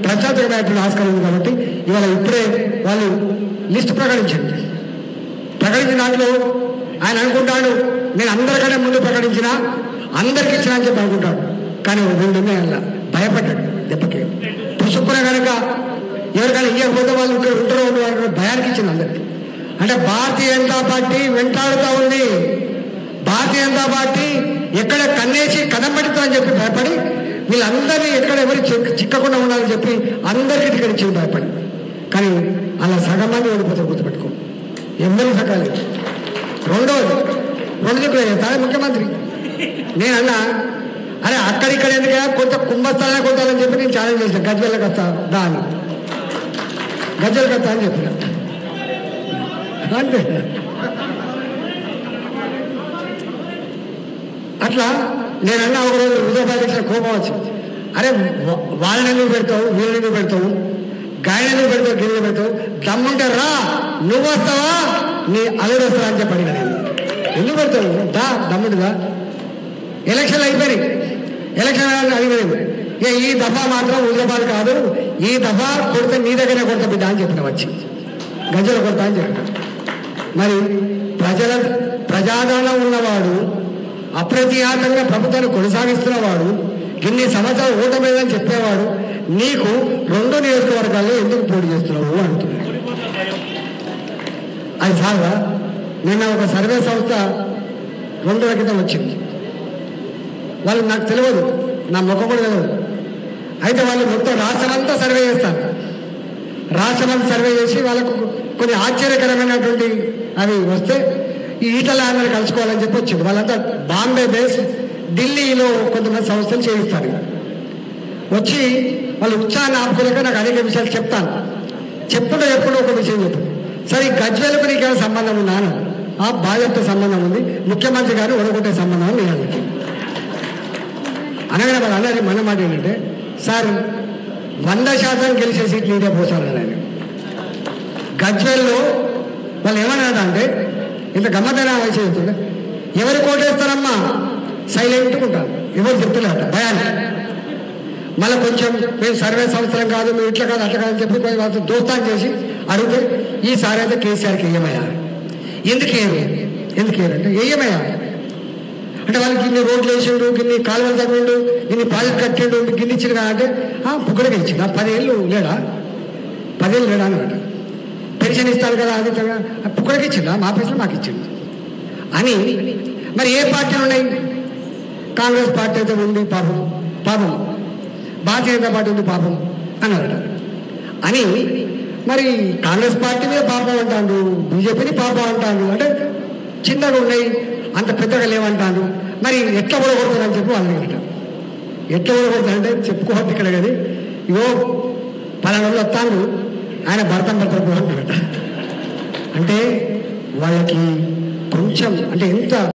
ప్రచారకమైనటువంటి ఆస్కారం ఉంది కాబట్టి ఇవాళ ఇప్పుడే వాళ్ళు లిస్ట్ ప్రకటించండి ప్రకటించిన దాంట్లో ఆయన అనుకుంటాడు నేను అందరికంటే ముందు ప్రకటించిన అందరికి ఇచ్చిన అని చెప్పి అనుకుంటాడు కానీ ఒక రెండు ఉన్నాయి అలా భయపడ్డాడు దెబ్బకి పుసుక్కున కనుక ఎవరికైనా ఇవ్వకపోతే వాళ్ళు ఇక్కడ ఉంటారో ఉండరు భయానికి ఇచ్చింది అందరికి అంటే భారతీయ జనతా పార్టీ వెంటాడుతూ ఉంది భారతీయ జనతా పార్టీ ఎక్కడ కన్నేసి కథం పెడుతుందని చెప్పి భయపడి వీళ్ళందరినీ ఎక్కడ ఎవరు చిక్క- చిక్కకుండా ఉండాలని చెప్పి అందరికీ టికెట్ ఇచ్చింది భయపడి కానీ అలా సగం మంది ఓడిపోతారు గుర్తుపెట్టుకో ఎమ్మెల్యే సకాలి రెండోది రెండు దిక్కులు చేస్తాడు ముఖ్యమంత్రి నేను అన్నా అరే అక్కడిక్కడ ఎందుకు కొంత కుంభస్థానే కొట్టాలని చెప్పి నేను ఛాలెంజ్ చేసిన గజ్వెళ్ళకి వస్తా దా అని గజ్వెళ్ళకి వస్తా అని చెప్పిన అంతే అట్లా నేనన్నా ఒక రోజు హృదయపాధ్యక్షుల కోపం వచ్చింది అరే వా- వాళ్ళని ఎందుకు పెడతావు వీళ్ళని ఎందుకు పెడతావు గాయని ఎందుకు పెడతావు గిన్నె పెడతావు దమ్ముంటే రా నువ్వు వస్తావా నీ అల్లుడు వస్తావా అని చెప్పి అడిగా నేను ఎందుకు పెడతావు దా దమ్ముడుగా ఎలక్షన్లు అయిపోయినాయి ఎలక్షన్ అడిగిపోయింది ఇక ఈ దఫా మాత్రం హుజరాబాద్ కాదు ఈ దఫా కొడితే నీ దగ్గరే కొడతా బిడ్డ అని చెప్పిన వచ్చి గజలు కొడతా అని చెప్పిన మరి ప్రజల ప్రజాదరణ ఉన్నవాడు అప్రతిహాతంగా ప్రభుత్వాన్ని కొనసాగిస్తున్నవాడు ఇన్ని సంవత్సరాలు ఓటమిదని చెప్పేవాడు నీకు రెండు నియోజకవర్గాల్లో ఎందుకు పోటీ చేస్తున్నావు అంటున్నాడు అది సాగా నిన్న ఒక సర్వే సంస్థ రెండు రోజుల క్రితం వచ్చింది వాళ్ళు నాకు తెలియదు నా ముఖం కూడా తెలియదు అయితే వాళ్ళు మొత్తం రాష్ట్రమంతా సర్వే చేస్తారు రాష్ట్రమంతా సర్వే చేసి వాళ్ళకు కొన్ని ఆశ్చర్యకరమైనటువంటి అవి వస్తే ఈ ఈటల ఆమెను కలుసుకోవాలని చెప్పి వచ్చింది వాళ్ళంతా బాంబే బేస్ ఢిల్లీలో కొంతమంది సంస్థలు చేయిస్తారు వచ్చి వాళ్ళు ఉత్సాహాన్ని ఆపుకోలేక నాకు అనేక విషయాలు చెప్తాను చెప్పుకుంటూ చెప్పుకుంటూ ఒక విషయం చెప్పు సరే ఈ గజ్వేలకు నీకేమైనా సంబంధం ఉన్నాను ఆ బాధ్యత సంబంధం ఉంది ముఖ్యమంత్రి గారు ఓడగొట్టే సంబంధం నేను అన్నది అనగానే వాళ్ళు అన్నది మన మాట ఏంటంటే సార్ వంద శాతం గెలిచే సీట్లు ఇదే పోసారని ఆయన గజ్వేల్లో వాళ్ళు ఏమన్నాడు అంటే ఇంత గమ్మతైన వయసు చెప్తుండే ఎవరు కోటేస్తారమ్మా సైలెంట్గా ఉంటారు ఎవరు చెప్తున్నారు భయాన్ని మళ్ళీ కొంచెం మేము సర్వే సంవత్సరం కాదు మేము ఇట్లా కాదు అట్లా కాదు అని చెప్పి కొంచెం వాళ్ళతో దోస్తాన్ చేసి అడిగితే ఈసారి అయితే కేసీఆర్కి ఏమయ్యా ఎందుకు ఏమి ఎందుకు ఏమంటే ఏమయ్యా అంటే వాళ్ళకి ఇన్ని రోడ్లు వేసిండు గిన్ని కాలువలు తగ్గిండు ఇన్ని ప్రాజెక్ట్ కట్టిండు గిన్ని ఇచ్చిండు కదా అంటే "ఆ, పుక్కడికి ఇచ్చిండు ఆ పదేళ్ళు లేడా పదేళ్ళు లేడా అనమాట పెన్షన్ ఇస్తారు కదా అది ఇస్తారు కదా. ఆ పుక్కడికి ఇచ్చిండా మా పైసలు మాకు ఇచ్చిండు అని మరి ఏ పార్టీలు ఉన్నాయి కాంగ్రెస్ పార్టీ అయితే ఉంది పాపం పాపం భారతీయ జనతా పార్టీ ఉంది పాపం అన్నారట అని మరి కాంగ్రెస్ పార్టీ మీద పాపం అంటాడు బీజేపీని పాపం అంటాడు అంటే చిన్నగా ఉన్నాయి అంత పెద్దగా లేవంటాడు మరి ఎట్లా ఓడగొడతారని చెప్పి వాళ్ళు అంటారు ఎట్లా ఓడగొడతారంటే చెప్పుకోవద్దు ఇక్కడ కానీ ఇగో పలానా వాళ్ళు వస్తాను ఆయన భర్తం భర్త అంటాడట అంటే వాళ్ళకి కొంచెం అంటే ఎంత